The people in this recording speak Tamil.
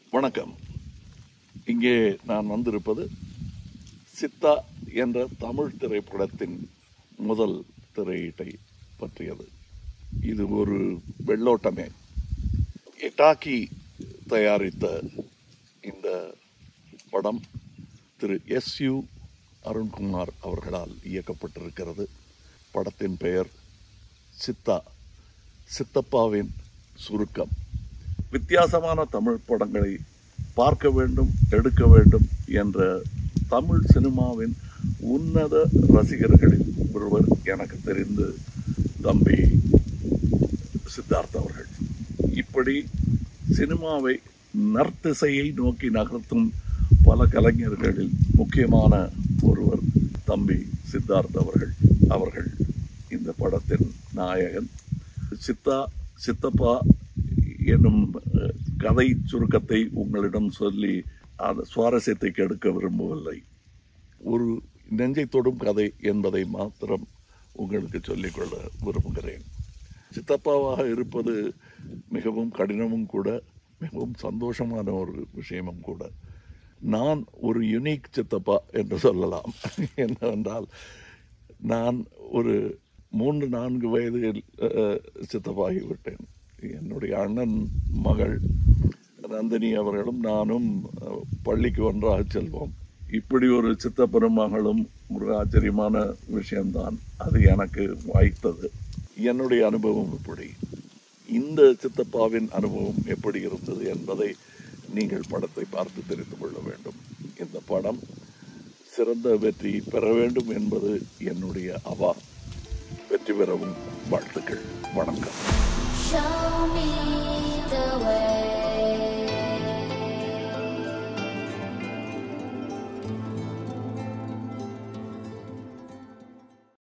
வணக்கம் இங்கே நான் வந்திருப்பது சித்தா என்ற தமிழ் திரைப்படத்தின் முதல் திரையீட்டை பற்றியது இது ஒரு வெள்ளோட்டமே எட்டாக்கி தயாரித்த இந்த படம் திரு எஸ் யு அருண்குமார் அவர்களால் இயக்கப்பட்டிருக்கிறது படத்தின் பெயர் சித்தா சித்தப்பாவின் சுருக்கம் வித்தியாசமான தமிழ் படங்களை பார்க்க வேண்டும் எடுக்க வேண்டும் என்ற தமிழ் சினிமாவின் உன்னத ரசிகர்களில் ஒருவர் எனக்கு தெரிந்து தம்பி சித்தார்த் அவர்கள் இப்படி சினிமாவை நர்த்திசையை நோக்கி நகர்த்தும் பல கலைஞர்களில் முக்கியமான ஒருவர் தம்பி சித்தார்த் அவர்கள் அவர்கள் இந்த படத்தின் நாயகன் சித்தா சித்தப்பா என்னும் அஹ், கதை சுருக்கத்தை உங்களிடம் சொல்லி அந்த சுவாரஸ்யத்தை கெடுக்க விரும்பவில்லை ஒரு நெஞ்சை தொடும் கதை என்பதை மாத்திரம் உங்களுக்கு சொல்லிக்கொள்ள விரும்புகிறேன் சித்தப்பாவாக இருப்பது மிகவும் கடினமும் கூட மிகவும் சந்தோஷமான ஒரு விஷயமும் கூட நான் ஒரு யுனிக் சித்தப்பா என்று சொல்லலாம் என்னவென்றால் நான் ஒரு மூன்று நான்கு வயதில் அஹ், சித்தப்பாகிவிட்டேன் என்னுடைய அண்ணன் மகள் நந்தினி அவர்களும் நானும் அஹ், பள்ளிக்கு ஒன்றாக செல்வோம் இப்படி ஒரு சித்தப்பெரும் மகளும் ஒரு ஆச்சரியமான விஷயம்தான் அது எனக்கு வாய்த்தது என்னுடைய அனுபவம் இப்படி இந்த சித்தப்பாவின் அனுபவம் எப்படி இருந்தது என்பதை நீங்கள் படத்தை பார்த்து தெரிந்து கொள்ள வேண்டும் இந்த படம் சிறந்த வெற்றி பெற வேண்டும் என்பது என்னுடைய அவா வெற்றி பெறவும் வாழ்த்துக்கள் வணக்கம் Show me the way.